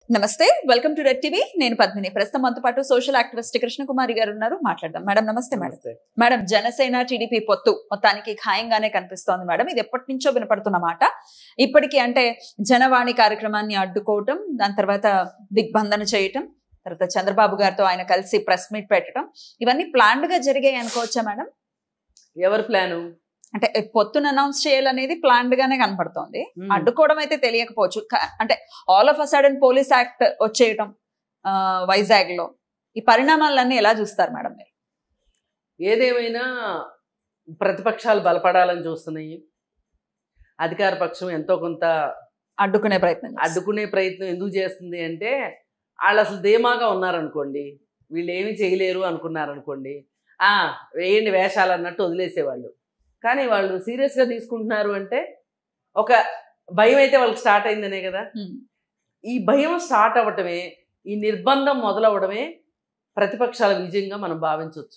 నమస్తే welcome to red TV నేను పద్మిని ప్రస్తుతం మనతో పాటు సోషల్ యాక్టివిస్ట్ కృష్ణకుమారి గారు ఉన్నారు మాట్లాడదాం మేడం నమస్తే మేడం మేడం జనసేన టీడీపీ పొత్తు మొత్తానికి ఖాయంగానే కనిపిస్తోంది మేడం ఇది ఎప్పటి నుంచో వినపడుతున్న మాట ఇప్పటికీ అంటే జనవాణి కార్యక్రమాన్ని అడ్డుకోవటం దాని తర్వాత దిగ్బంధన చేయటం తర్వాత చంద్రబాబు గారితో ఆయన కలిసి ప్రెస్ మీట్ పెట్టడం ఇవన్నీ ప్లాన్డ్ గా జరిగాయి అనుకోవచ్చా మేడం ఎవరి ప్లాను అంటే పొత్తును అనౌన్స్ చేయాలనేది ప్లాన్డ్ గానే కనపడుతోంది అడ్డుకోవడం అయితే తెలియకపోవచ్చు క- అంటే all of a sudden police act వచ్చేయటం వైజాగ్ లో ఈ పరిణామాలన్నీ ఎలా చూస్తారు మేడం మీరు ఏదేమైనా ప్రతిపక్షాలు బలపడాలని చూస్తున్నాయి అధికార పక్షం ఎంతో కొంత అడ్డుకునే ప్రయత్నం చేస్తారు. అడ్డుకునే ప్రయత్నం ఎందుకు చేస్తుంది అంటే వాళ్ళు అసలు ధీమాగా ఉన్నారనుకోండి వీళ్ళు ఏమీ చేయలేరు అనుకున్నారనుకోండి ఆ వేయండి వేషాలు అన్నట్టు వదిలేసేవాళ్ళు కానీ వాళ్ళు సీరియస్గా తీసుకుంటున్నారు అంటే ఒక భయం అయితే వాళ్ళకి స్టార్ట్ అయిందనే కదా ఉమ్. ఈ భయం స్టార్ట్ అవ్వటమే ఈ నిర్బంధం మొదలవడమే ప్రతిపక్షాల విజయంగా మనం భావించవచ్చు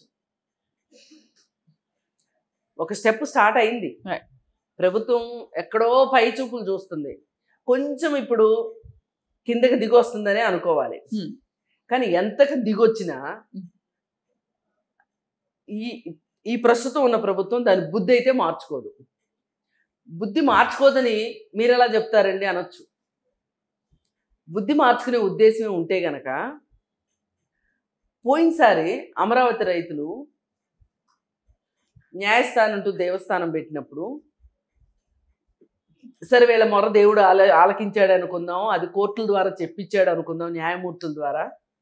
ఒక స్టెప్ స్టార్ట్ అయింది Right. ప్రభుత్వం ఎక్కడో పై చూపులు చూస్తుంది కొంచెం ఇప్పుడు కిందకి దిగొస్తుందనే అనుకోవాలి Hmm. కానీ ఎంతకు దిగొచ్చినా Hmm. ఈ ఈ ప్రస్తుతం ఉన్న ప్రభుత్వం దాని బుద్ధి అయితే మార్చుకోదు బుద్ధి మార్చుకోదని మీరు ఎలా చెప్తారండి అనొచ్చు బుద్ధి మార్చుకునే ఉద్దేశం ఉంటే గనక పోయినసారి అమరావతి రైతులు న్యాయస్థానం టు దేవస్థానం పెట్టినప్పుడు సరే వీళ్ళ మొర దేవుడు ఆల ఆలకించాడు అనుకుందాం అది కోర్టుల ద్వారా చెప్పించాడు అనుకుందాం న్యాయమూర్తుల ద్వారా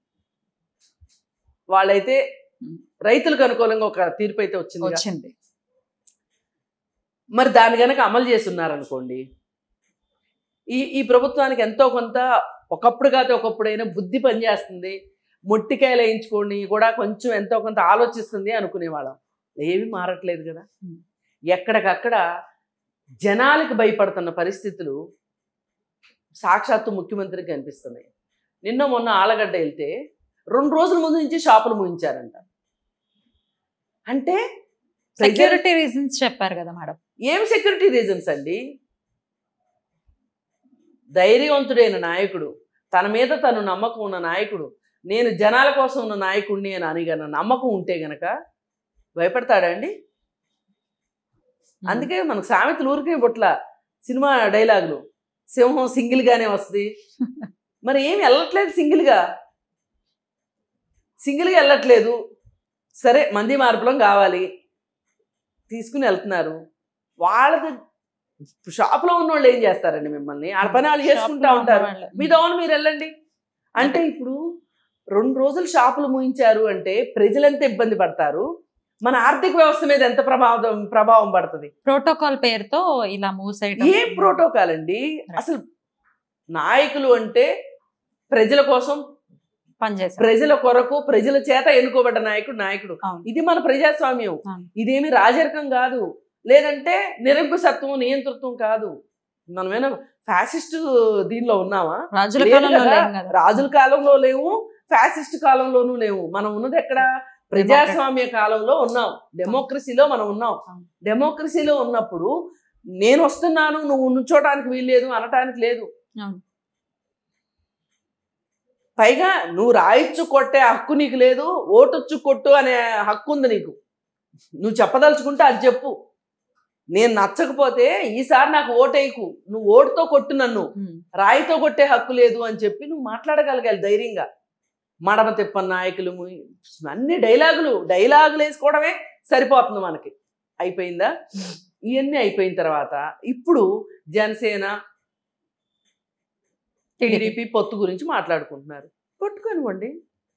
వాళ్ళైతే రైతులకు అనుకూలంగా ఒక తీర్పు అయితే వచ్చింది వచ్చింది మరి దాన్ని కనుక అమలు చేసి ఉన్నారనుకోండి ఈ ఈ ప్రభుత్వానికి ఎంతో కొంత ఒకప్పుడు కాదు ఒకప్పుడైనా బుద్ధి పనిచేస్తుంది మొట్టికాయలు వేయించుకోండి కూడా కొంచెం ఎంతో కొంత ఆలోచిస్తుంది అనుకునేవాళ్ళం ఏమీ మారట్లేదు కదా Hmm. ఎక్కడికక్కడ జనాలకు భయపడుతున్న పరిస్థితులు సాక్షాత్తు ముఖ్యమంత్రికి కనిపిస్తున్నాయి నిన్న మొన్న ఆలగడ్డ వెళ్తే రెండు రోజుల ముందు నుంచి షాపులు ముయించారంట అంటే ప్రజలు- సెక్యూరిటీ రీజన్స్ చెప్పారు కదా మేడం ఏం సెక్యూరిటీ రీజన్స్ అండి ధైర్యవంతుడైన నాయకుడు తన మీద తను నమ్మకం ఉన్న నాయకుడు నేను జనాల కోసం ఉన్న నాయకుడిని అని అని గన నమ్మకం ఉంటే గనక భయపడతాడా అండి అందుకే మనకు సామెతలు ఊరికే బొట్ల సినిమా డైలాగులు సింహం సింగిల్గానే వస్తుంది మరి ఏమి వెళ్ళట్లేదు సింగిల్గా సింగిల్గా వెళ్ళట్లేదు సరే మంది మార్పులం కావాలి తీసుకుని వెళ్తున్నారు వాళ్ళది షాప్లో ఉన్న వాళ్ళు ఏం చేస్తారండి మిమ్మల్ని వాళ్ళ పని వాళ్ళు చేసుకుంటా ఉంటారు మీ దోవన మీరు వెళ్ళండి అంటే ఇప్పుడు రెండు రోజులు షాపులు మూయించారు అంటే ప్రజలెంత ఇబ్బంది పడతారు మన ఆర్థిక వ్యవస్థ మీద ఎంత ప్రభావం ప్రభావం పడుతుంది ప్రోటోకాల్ పేరుతో ఇలా మూవ్ ఏ ప్రోటోకాల్ అండి అసలు నాయకులు అంటే ప్రజల కోసం పనిచేస్తారు ప్రజల కొరకు ప్రజల చేత ఎన్నుకోబడ్డ నాయకుడు నాయకుడు అవును. ఇది మన ప్రజాస్వామ్యం అవును. ఇదేమి రాజరికం కాదు లేదంటే నిరంకుశత్వం నియంతృత్వం కాదు మనమేనా ఫ్యాసిస్ట్ దీనిలో ఉన్నామా రాజుల లేదు కాలంలో కదా. లేం కదా రాజుల కాలంలో లేవు ఫ్యాసిస్ట్ కాలంలోనూ లేవు మనం ఉన్నది ఎక్కడ ప్రజాస్వామ్య కాలంలో ఉన్నాం డెమోక్రసీలో మనం ఉన్నాం అవును. డెమోక్రసీలో ఉన్నప్పుడు నేను వస్తున్నాను నువ్వు నుంచోటానికి వీల్లేదు అనటానికి లేదు అవును. పైగా నువ్వు రాయిచ్చు కొట్టే హక్కు నీకు లేదు ఓటొచ్చు కొట్టు అనే హక్కు ఉంది నీకు నువ్వు చెప్పదలుచుకుంటే అది చెప్పు నేను నచ్చకపోతే ఈసారి నాకు ఓటేయకు నువ్వు ఓటుతో కొట్టు నన్ను ఉమ్. రాయితో కొట్టే హక్కు లేదు అని చెప్పి నువ్వు మాట్లాడగలగాలి ధైర్యంగా మడమ తిప్పని నాయకులు ము- అన్ని డైలాగులు డైలాగులు వేసుకోవడమే సరిపోతుంది మనకి అయిపోయిందా ఇవన్నీ అయిపోయిన తర్వాత ఇప్పుడు జనసేన టీడీపీ. టీడీపీ పొత్తు గురించి మాట్లాడుకుంటున్నారు పట్టుకోనివ్వండి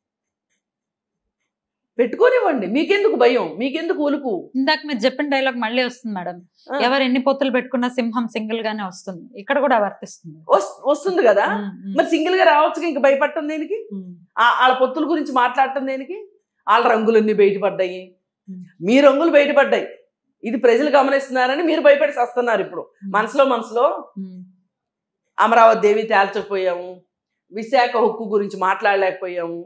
పెట్టుకోనివ్వండి మీకెందుకు భయం మీకెందుకు ఉలుపు ఇందాక మీరు చెప్పిన డైలాగ్ మళ్ళీ వస్తుంది మేడం ఆ. ఎవరు ఎన్ని పొత్తులు పెట్టుకున్నా సింహం సింగిల్ గానే వస్తుంది ఇక్కడ కూడా వర్తిస్తుంది వస్- వస్తుంది కదా ఉమ్, ఉమ్, మరి సింగిల్ గా రావచ్చు ఇంక భయపడటం దేనికి ఉమ్. ఆ- వాళ్ళ పొత్తుల గురించి మాట్లాడటం దేనికి వాళ్ళ రంగులన్నీ బయటపడ్డాయి Hmm. మీ రంగులు బయటపడ్డాయి ఇది ప్రజలు గమనిస్తున్నారని మీరు భయపడి వస్తున్నారు ఇప్పుడు మనసులో మనసులో ఉమ్. అమరావతి దేవి తేల్చకపోయాము విశాఖ హక్కు గురించి మాట్లాడలేకపోయాము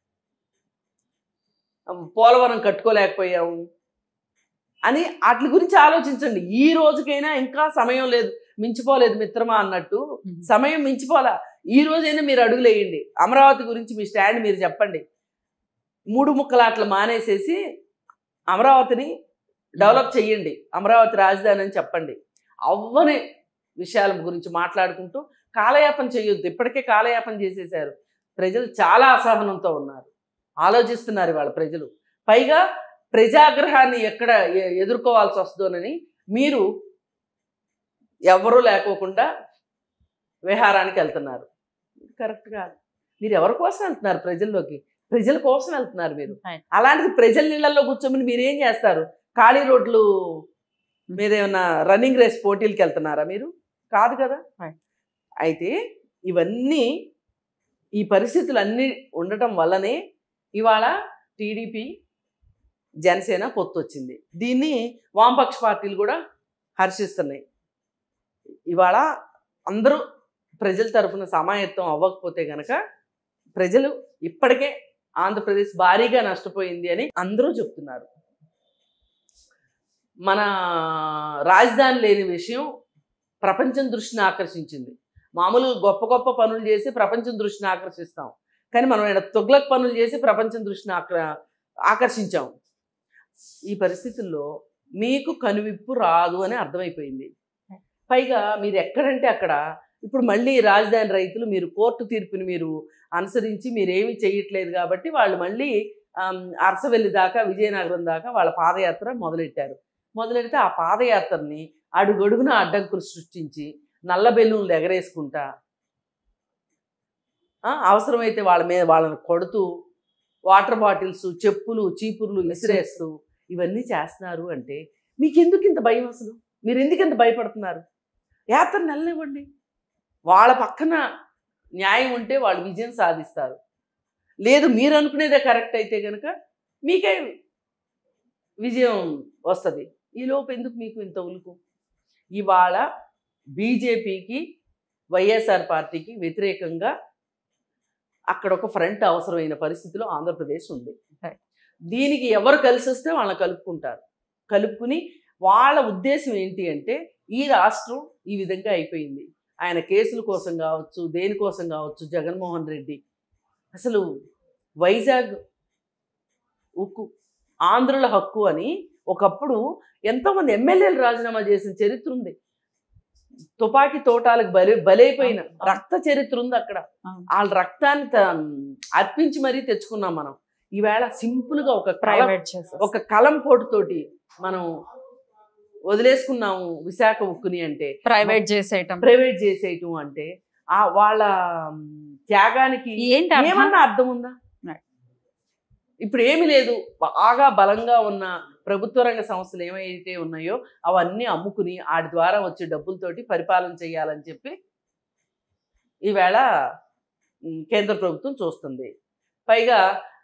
పోలవరం కట్టుకోలేకపోయాము అని వాటి గురించి ఆలోచించండి ఈ రోజుకైనా ఇంకా సమయం లేదు మించిపోలేదు మిత్రమా అన్నట్టు ఉమ్. సమయం మించిపోలా ఈ రోజైనా మీరు అడుగులు వేయండి అమరావతి గురించి మీ స్టాండ్ మీరు చెప్పండి మూడు ముక్కలాట్లు మానేసేసి అమరావతిని డెవలప్ చెయ్యండి అమరావతి రాజధాని అని చెప్పండి అవ్వని విషయాల గురించి మాట్లాడుకుంటూ కాలయాపన చేయొద్దు ఇప్పటికే కాలయాపన చేసేశారు ప్రజలు చాలా అసహనంతో ఉన్నారు ఆలోచిస్తున్నారు వాళ్ళ ప్రజలు పైగా ప్రజాగ్రహాన్ని ఎక్కడ ఎ- ఎదుర్కోవాల్సి వస్తుందోనని మీరు ఎవరూ లేకోకుండా విహారానికి వెళ్తున్నారు కరెక్ట్ కాదు మీరు ఎవరి కోసం వెళ్తున్నారు ప్రజల్లోకి ప్రజల కోసం వెళ్తున్నారు మీరు Right. అలాంటిది ప్రజల నీళ్ళల్లో కూర్చోమని మీరు ఏం చేస్తారు ఖాళీ రోడ్లు మీద ఏమన్నా రన్నింగ్ రేస్ పోటీలకు వెళ్తున్నారా మీరు కాదు కదా Right. అయితే ఇవన్నీ ఈ పరిస్థితులు అన్నీ ఉండటం వల్లనే ఇవాళ టీడీపీ జనసేన పొత్తు వచ్చింది దీన్ని వామపక్ష పార్టీలు కూడా హర్షిస్తున్నాయి ఇవాళ అందరూ ప్రజల తరఫున సమాయత్తం అవ్వకపోతే గనక ప్రజలు ఇప్పటికే ఆంధ్రప్రదేశ్ భారీగా నష్టపోయింది అని అందరూ చెప్తున్నారు మన రాజధాని లేని విషయం ప్రపంచం దృష్టిని ఆకర్షించింది మామూలు గొప్ప గొప్ప పనులు చేసి ప్రపంచం దృష్టిని ఆకర్షిస్తాం కానీ మనం ఈడ తుగ్లక్ పనులు చేసి ప్రపంచం దృష్టిని ఆక ఆకర్షించాం ఈ పరిస్థితుల్లో మీకు కనువిప్పు రాదు అని అర్థమైపోయింది పైగా మీరు ఎక్కడంటే అక్కడ ఇప్పుడు మళ్ళీ రాజధాని రైతులు మీరు కోర్టు తీర్పుని మీరు అనుసరించి మీరు ఏమీ చేయట్లేదు కాబట్టి వాళ్ళు మళ్ళీ ఆమ్, అరసవెల్లి దాకా విజయనగరం దాకా వాళ్ళ పాదయాత్ర మొదలెట్టారు మొదలెడితే ఆ పాదయాత్రని అడుగడుగున అడ్డంకులు సృష్టించి నల్ల బెలూన్లు ఎగరేసుకుంటా ఆ, అవసరమైతే వాళ్ళ మీద వాళ్ళని కొడుతూ వాటర్ బాటిల్స్ చెప్పులు చీపుర్లు విసిరేస్తూ ఇవన్నీ చేస్తున్నారు అంటే మీకు ఎందుకు ఇంత భయం అసలు మీరు ఎందుకు ఇంత భయపడుతున్నారు యాత్ర నెలనివ్వండి వాళ్ళ పక్కన న్యాయం ఉంటే వాళ్ళు విజయం సాధిస్తారు లేదు మీరు అనుకునేదే కరెక్ట్ అయితే కనుక మీకే విజయం వస్తుంది ఈలోపు ఎందుకు మీకు ఇంత ఉలుకు ఇవాళ బీజేపీకి వైఎస్ఆర్ పార్టీకి వ్యతిరేకంగా అక్కడ ఒక ఫ్రంట్ అవసరమైన పరిస్థితిలో ఆంధ్రప్రదేశ్ ఉంది Right. దీనికి ఎవరు కలిసి వస్తే వాళ్ళని కలుపుకుంటారు కలుపుకుని వాళ్ళ ఉద్దేశం ఏంటి అంటే ఈ రాష్ట్రం ఈ విధంగా అయిపోయింది ఆయన కేసుల కోసం కావచ్చు దేనికోసం కావచ్చు జగన్మోహన్ రెడ్డి అసలు వైజాగ్ ఉక్కు ఆంధ్రుల హక్కు అని ఒకప్పుడు ఎంతోమంది ఎమ్మెల్యేలు రాజీనామా చేసిన చరిత్ర ఉంది తుపాకీ తోటాలకు బలి బలైపోయిన అవును. రక్త చరిత్ర ఉంది అక్కడ అవును. వాళ్ళ రక్తాన్ని త- అర్పించి మరీ తెచ్చుకున్నాం మనం ఈవేళ సింపుల్ గా ఒక కలం ప్రైవేట్ చేసేసి ఒక కలం పోటుతోటి మనం వదిలేసుకున్నాము విశాఖ ఉక్కుని అంటే ప్రైవేట్ చేసేయటం ప్రైవేట్ చేసేయటం అంటే ఆ వాళ్ళ మ్, త్యాగానికి ఏంటి అర్థం? ఏమన్నా అర్థం ఉందా Right. ఇప్పుడు ఏమీ లేదు బాగా బలంగా ఉన్న ప్రభుత్వ రంగ సంస్థలు ఏమైతే ఉన్నాయో అవన్నీ అమ్ముకుని వాటి ద్వారా వచ్చే డబ్బులతోటి పరిపాలన చేయాలని చెప్పి ఈవేళ మ్, కేంద్ర ప్రభుత్వం చూస్తుంది పైగా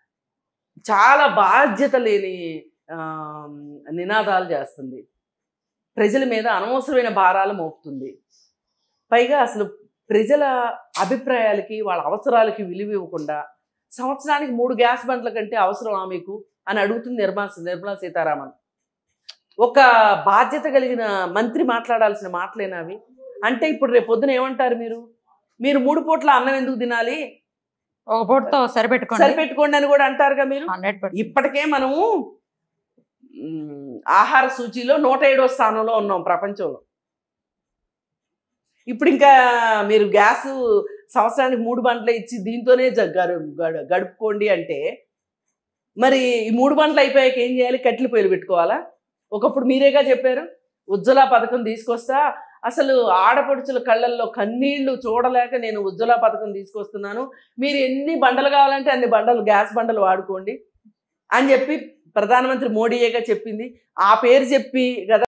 చాలా బాధ్యత లేని ఆ, నినాదాలు చేస్తుంది ప్రజల మీద అనవసరమైన భారాలు మోపుతుంది పైగా అసలు ప్రజల అభిప్రాయాలకి వాళ్ళ అవసరాలకి విలువ ఇవ్వకుండా సంవత్సరానికి మూడు గ్యాస్ బండ్ల కంటే అవసరమా మీకు అని అడుగుతుంది నిర్మలా నిర్మలా సీతారామన్ ఒక బాధ్యత కలిగిన మంత్రి మాట్లాడాల్సిన మాటలేనా అవి అంటే ఇప్పుడు రేపు పొద్దున ఏమంటారు మీరు మీరు మూడు పూట్ల అన్నం ఎందుకు తినాలి ఒక పూటతో సరిపెట్టుకోండి సరిపెట్టుకోండి అని కూడా అంటారుగా మీరు హండ్రెడ్ పర్సెంట్ ఇప్పటికే మనము మ్, ఆహార సూచీలో నూట ఏడో స్థానంలో ఉన్నాం ప్రపంచంలో ఇప్పుడు ఇంకా మీరు గ్యాస్ సంవత్సరానికి మూడు బండ్లు ఇచ్చి దీంతోనే జ- గడు- గడు- గడుపుకోండి అంటే మరి ఈ మూడు బండ్లు అయిపోయాక ఏం చేయాలి కట్టెల పొయ్యిలు పెట్టుకోవాలా ఒకప్పుడు మీరేగా చెప్పారు ఉజ్వల పథకం తీసుకొస్తా అసలు ఆడపడుచుల కళ్ళల్లో కన్నీళ్లు చూడలేక నేను ఉజ్వల పథకం తీసుకొస్తున్నాను మీరు ఎన్ని బండలు కావాలంటే అన్ని బండలు గ్యాస్ బండలు వాడుకోండి అని చెప్పి ప్రధానమంత్రి మోడీయేగా చెప్పింది ఆ పేరు చెప్పి కదా